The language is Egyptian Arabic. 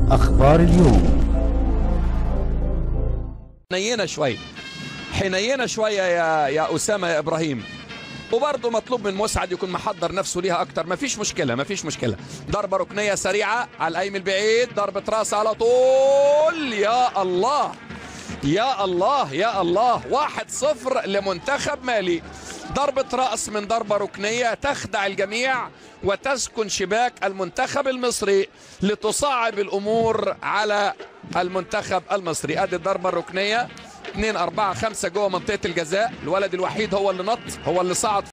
أخبار اليوم حنينه شوي حنينه شويه يا يا اسامه يا ابراهيم وبرضه مطلوب من مسعد يكون محضر نفسه ليها اكتر مفيش مشكله مفيش مشكله ضربه ركنيه سريعه على القايم البعيد ضربه راس على طول يا الله يا الله يا الله واحد صفر لمنتخب مالي ضربة رأس من ضربة ركنية تخدع الجميع وتسكن شباك المنتخب المصري لتصعب الأمور على المنتخب المصري ادي الضربة الركنية 2 4 5 جوه منطقة الجزاء الولد الوحيد هو اللي نط هو اللي صعد